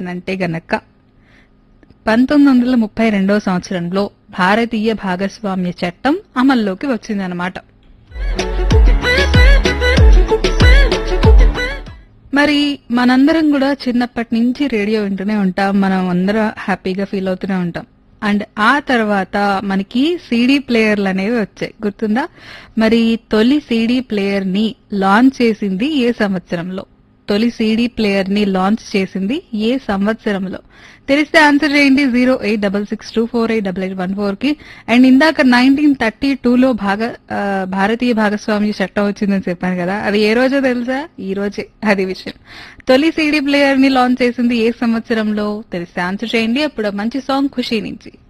అని అంటే గనక పంతొమ్మిది వందల ముప్పై రెండో సంవత్సరంలో భారతీయ భాగస్వామ్య చట్టం అమల్లోకి వచ్చిందనమాట మరి మనందరం కూడా చిన్నప్పటి నుంచి రేడియో వింటూనే ఉంటాం మనం అందరం హ్యాపీగా ఫీల్ అవుతూనే ఉంటాం అండ్ ఆ తర్వాత మనకి సీడీ ప్లేయర్లు అనేవి వచ్చాయి గుర్తుందా మరి తొలి సీడీ ప్లేయర్ ని లాంచ్ చేసింది ఏ సంవత్సరంలో తొలి సీడీ ప్లేయర్ ని లాంచ్ చేసింది ఏ సంవత్సరంలో తెలిస్తే ఆన్సర్ చేయండి zero eight double six two four eight double eight one four కి అండ్ ఇందాక నైన్టీన్ థర్టీ టూలో భాగ ఆ, భారతీయ భాగస్వామ్య చట్టం వచ్చిందని చెప్పాను కదా అది ఏ రోజో తెలుసా ఈ రోజే అది విషయం తొలి సీడీ ప్లేయర్ ని లాంచ్ చేసింది ఏ సంవత్సరంలో తెలిస్తే ఆన్సర్ చేయండి అప్పుడు మంచి సాంగ్ ఖుషి నుంచి